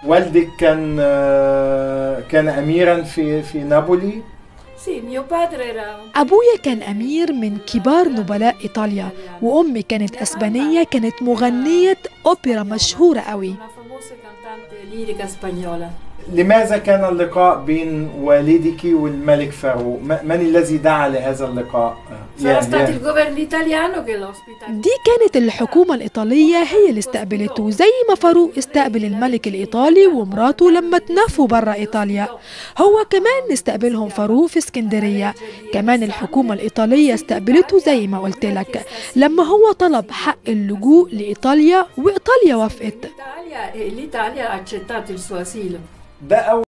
والدك كان آه، كان اميرا في في نابولي Sì, mio padre era un أبويا كان أمير من كبار نبلاء إيطاليا وأمي كانت أسبانية كانت مغنية أوبرا مشهورة قوي una famosa cantante lirica spagnola. لماذا كان اللقاء بين والدك والملك فاروق م- من الذي دعا لهذا اللقاء Sarà stato il governo italiano che l'ha ospitato. دي كانت الحكومة الإيطالية هي اللي استقبلته زي ما فاروق استقبل الملك الإيطالي ومراته لما تنفوا برا إيطاليا هو كمان استقبلهم فاروق في اسكندرية كمان الحكومة الإيطالية استقبلته زي ما قلت لك لما هو طلب حق اللجوء لإيطاليا وإيطاليا وافقت L'Italia, e l'Italia ha accettato il suo asilo. ده أول